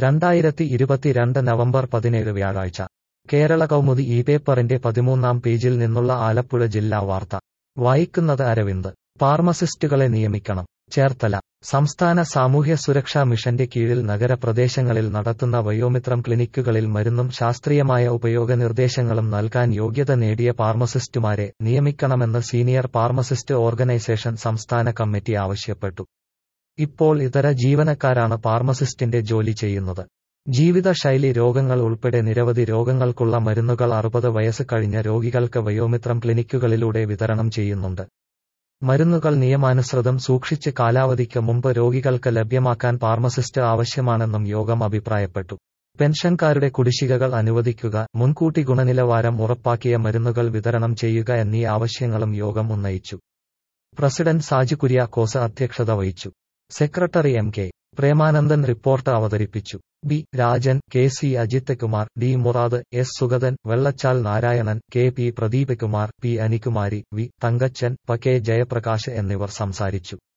രണ്ടായിരത്തി ഇരുപത്തിരണ്ട് നവംബർ പതിനേഴ് വ്യാഴാഴ്ച കേരള കൗമുദി ഈ പേപ്പറിന്റെ പതിമൂന്നാം പേജിൽ നിന്നുള്ള ആലപ്പുഴ ജില്ലാ വാർത്ത വായിക്കുന്നത് അരവിന്ദ് ഫാർമസിസ്റ്റുകളെ നിയമിക്കണം ചേർത്തല സംസ്ഥാന സാമൂഹ്യ സുരക്ഷാ മിഷന്റെ കീഴിൽ നഗരപ്രദേശങ്ങളിൽ നടത്തുന്ന വയോമിത്രം ക്ലിനിക്കുകളിൽ മരുന്നും ശാസ്ത്രീയമായ ഉപയോഗ നിർദ്ദേശങ്ങളും നൽകാൻ യോഗ്യത നേടിയ ഫാർമസിസ്റ്റുമാരെ നിയമിക്കണമെന്ന് സീനിയർ ഫാർമസിസ്റ്റ് ഓർഗനൈസേഷൻ സംസ്ഥാന കമ്മിറ്റി ആവശ്യപ്പെട്ടു ഇപ്പോൾ ഇതര ജീവനക്കാരാണ് ഫാർമസിസ്റ്റിന്റെ ജോലി ചെയ്യുന്നത് ജീവിതശൈലി രോഗങ്ങൾ ഉൾപ്പെടെ നിരവധി രോഗങ്ങൾക്കുള്ള മരുന്നുകൾ അറുപത് വയസ്സ് കഴിഞ്ഞ രോഗികൾക്ക് വയോമിത്രം ക്ലിനിക്കുകളിലൂടെ വിതരണം ചെയ്യുന്നുണ്ട് മരുന്നുകൾ നിയമാനുസൃതം സൂക്ഷിച്ച് കാലാവധിക്ക് മുമ്പ് രോഗികൾക്ക് ലഭ്യമാക്കാൻ ഫാർമസിസ്റ്റ് ആവശ്യമാണെന്നും യോഗം അഭിപ്രായപ്പെട്ടു പെൻഷൻകാരുടെ കുടിശ്ശികകൾ അനുവദിക്കുക മുൻകൂട്ടി ഗുണനിലവാരം ഉറപ്പാക്കിയ മരുന്നുകൾ വിതരണം ചെയ്യുക എന്നീ ആവശ്യങ്ങളും യോഗം ഉന്നയിച്ചു പ്രസിഡന്റ് സാജു കുര്യാക്കോസ് അധ്യക്ഷത വഹിച്ചു secretary M K Premanandan report അവതരിപ്പിച്ചു B Rajan K C Ajith Kumar D Murad S Sugathan Vellachal Narayanan K P Pradeep Kumar P Anikumari V Thankachan പ കെ ജയപ്രകാശ് എന്നിവർ സംസാരിച്ചു